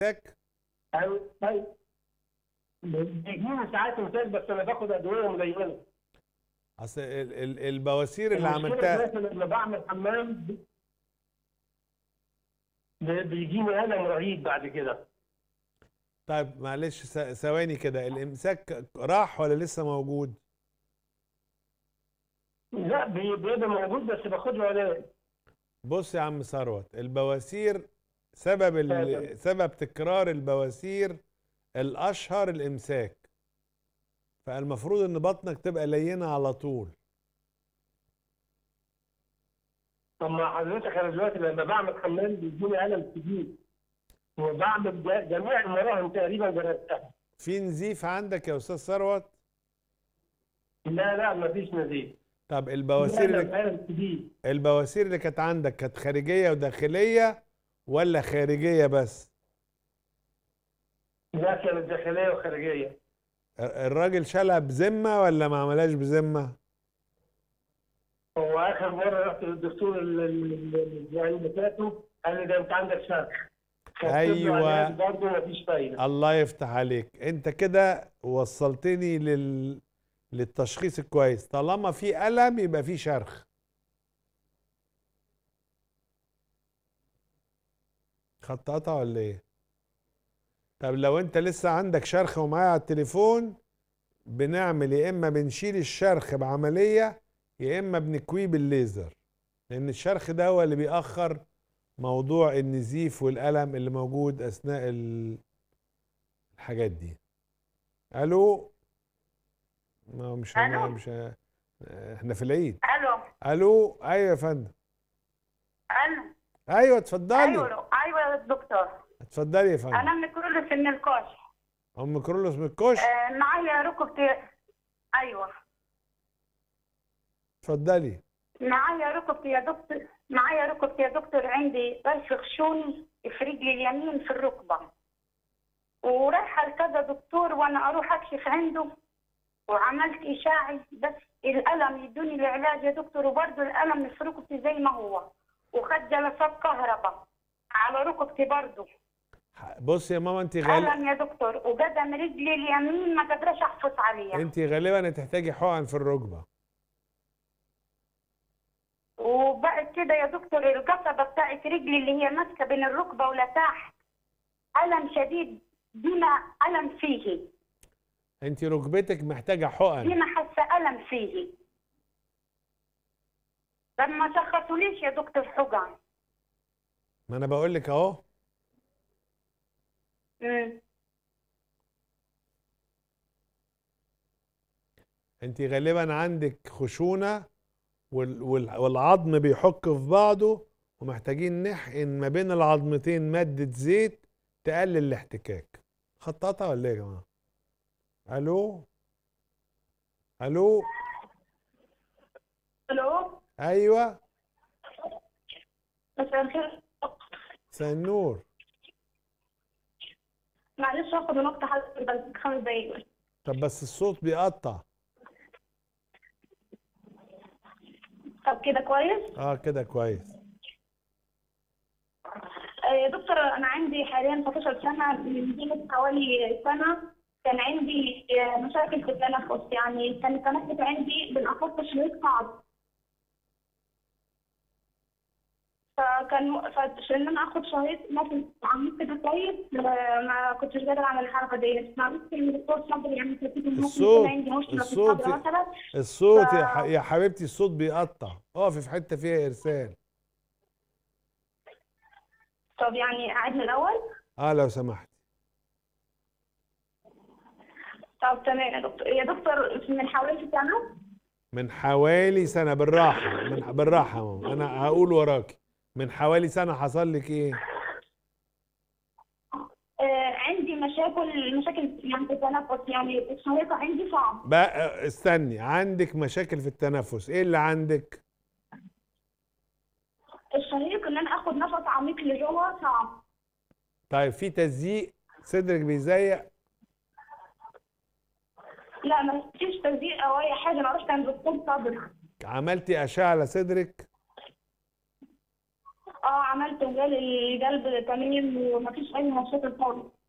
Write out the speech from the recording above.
الامساك أيوة أيوة بيجيني ساعات امساك بس انا باخد ادويه ملينه اصل ال- ال- البواسير اللي المشكلة عملتها دلوقتي لما بعمل حمام ب- ب- بيجيني الم رهيب بعد كده طيب معلش ث- ثواني كده الامساك راح ولا لسه موجود لا بي- بيبقى موجود بس باخد له علاج بص يا عم ثروت البواسير سبب ال... تمام. سبب تكرار البواسير الاشهر الامساك فالمفروض ان بطنك تبقى لينه على طول طب ما حضرتك انا دلوقتي لما بعمل حمام بيجيني الم شديد وبعمل ج- جميع المراهم تقريبا جربتها في نزيف عندك يا استاذ ثروت لا لا مفيش نزيف طب البواسير الم اللي... الم شديد البواسير اللي كانت عندك كانت خارجيه وداخليه ولا خارجيه بس لا كانت داخليه وخارجيه الراجل شالها بذمه ولا ما عملهاش بذمه هو اخر مره رحت للدكتور ال- ال- ال- الاسبوعين اللي فاتوا قال لي ده انت عندك شرخ أيوة. برضه مفيش فايده الله يفتح عليك انت كده وصلتني لل... للتشخيص الكويس طالما في ألم يبقى في شرخ خط قطع ولا ايه طب لو انت لسه عندك شرخ ومعايا على التليفون بنعمل يا اما بنشيل الشرخ بعملية يا اما بنكويه بالليزر لان الشرخ ده هو اللي بيأخر موضوع النزيف والألم اللي موجود أثناء ال- الحاجات دي ألو ما هو مش ألو؟ مش احنا في العيد الو ألو أيوة يا فندم الو أيوة اتفضلي ايوه ايوه يا دكتور اتفضلي يا فندم انا من كرولوس من الكوش أم كرولوس من الكوش آه معايا ركبتي ايوه اتفضلي معايا ركبتي يا دكتور معايا ركبتي يا دكتور عندي ضيف خشوني في رجلي اليمين في الركبه ورايحه لكذا دكتور وانا اروح اكشف عنده وعملت اشاعي بس الالم يدوني العلاج يا دكتور وبرضه الالم في ركبتي زي ما هو وخد جلسات كهرباء على ركبتي برضه بص يا ماما انت غال... ألم يا دكتور وقدم رجلي اليمين ما قدرش أحفظ عليها انت غالبا هتحتاجي حقن في الركبة وبعد كده يا دكتور القصبة بتاعت رجلي اللي هي ماسكة بين الركبة ولا تحت ألم شديد بما ألم فيه انت ركبتك محتاجة حقن بما حاسة ألم فيه طب ما شخصوليش يا دكتور حقن ما انا بقول لك اهو مم. انت غالبا عندك خشونة وال... وال... والعظم بيحك في بعضه ومحتاجين نحقن ما بين العظمتين مادة زيت تقلل الاحتكاك خط قطع ولا ايه يا جماعة الو الو ألو ايوه مساء الخير مساء النور معلش هاخد من وقت حضرتك بس خمس دقايق طب بس الصوت بيقطع طب كده كويس؟ اه كده كويس آه، يا دكتور انا عندي حاليا 19 سنه من قيمه حوالي سنه كان عندي آه، مشاكل في التنفس يعني كان التنفس عندي بالاخص شويه صعب فكان فعشان انا اخد شهيط نفس عميق كده كويس آه، ما كنتش قادره اعمل الحركه دي معرفش ان الدكتور صبري يعني حسيت ان ممكن الصوت- يكون عندي مشكله في الصوت- الصدر مثلا الصوت يا, ف- ح... يا حبيبتي الصوت بيقطع اقفي في حتة فيها ارسال طب يعني اعيد من الاول اه لو سمحت طب تمام يا دكتور يا دكتور من حوالي سنه من حوالي سنة بالراحة من بالراحة يا ماما أنا هقول وراكي من حوالي سنة حصل لك إيه؟ آه، عندي مشاكل مشاكل يعني في التنفس يعني الشهيقة عندي صعب بقى استني عندك مشاكل في التنفس إيه اللي عندك؟ الشهيق ان انا اخد نفس عميق لجوه صعب طيب في تزييق صدرك بيزيق لا ما فيش تلزيق او اي حاجه انا رحت عند دكتور صدر عملتي أشعة على صدرك اه عملت وجالي القلب تمام ومفيش اي مشاكل خالص